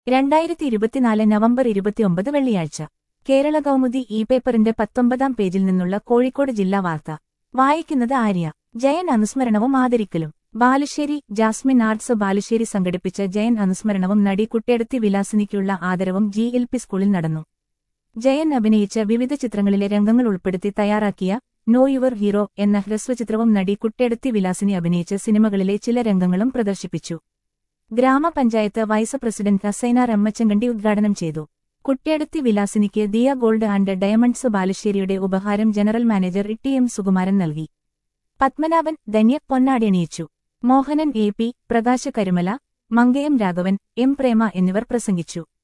രണ്ടായിരത്തി ഇരുപത്തിനാല് നവംബർ ഇരുപത്തിയൊമ്പത് വെള്ളിയാഴ്ച കേരള കൗമുദി ഇ പേപ്പറിന്റെ പത്തൊമ്പതാം പേജിൽ നിന്നുള്ള കോഴിക്കോട് ജില്ലാ വാർത്ത വായിക്കുന്നത് ആര്യ ജയൻ അനുസ്മരണവും ആദരിക്കലും ബാലുശ്ശേരി ജാസ്മിൻ ആർട്സ് ബാലുശ്ശേരി സംഘടിപ്പിച്ച ജയൻ അനുസ്മരണവും നടി കുട്ടിയടത്തി വിലാസിനിക്കുള്ള ആദരവും ജി എൽ പി സ്കൂളിൽ നടന്നു ജയൻ അഭിനയിച്ച വിവിധ ചിത്രങ്ങളിലെ രംഗങ്ങൾ ഉൾപ്പെടുത്തി തയ്യാറാക്കിയ നോ യുവർ ഹീറോ എന്ന ഹ്രസ്വചിത്രവും നടി കുട്ടിയടത്തി വിലാസിനി അഭിനയിച്ച സിനിമകളിലെ ചില രംഗങ്ങളും പ്രദർശിപ്പിച്ചു ഗ്രാമപഞ്ചായത്ത് വൈസ് പ്രസിഡന്റ് ഹസൈന റമ്മച്ചങ്കണ്ടി ഉദ്ഘാടനം ചെയ്തു കുട്ടിയടത്തി വിലാസിനിക്ക് ദിയ ഗോൾഡ് ആൻഡ് ഡയമണ്ട്സ് ബാലുശ്ശേരിയുടെ ഉപഹാരം general manager T M Sukumaran നൽകി പത്മനാഭൻ ധന്യ പൊന്നാടിയണിയിച്ചു Mohanan A P Prakasha Karumala Mankayam Raghavan M Prema എന്നിവർ പ്രസംഗിച്ചു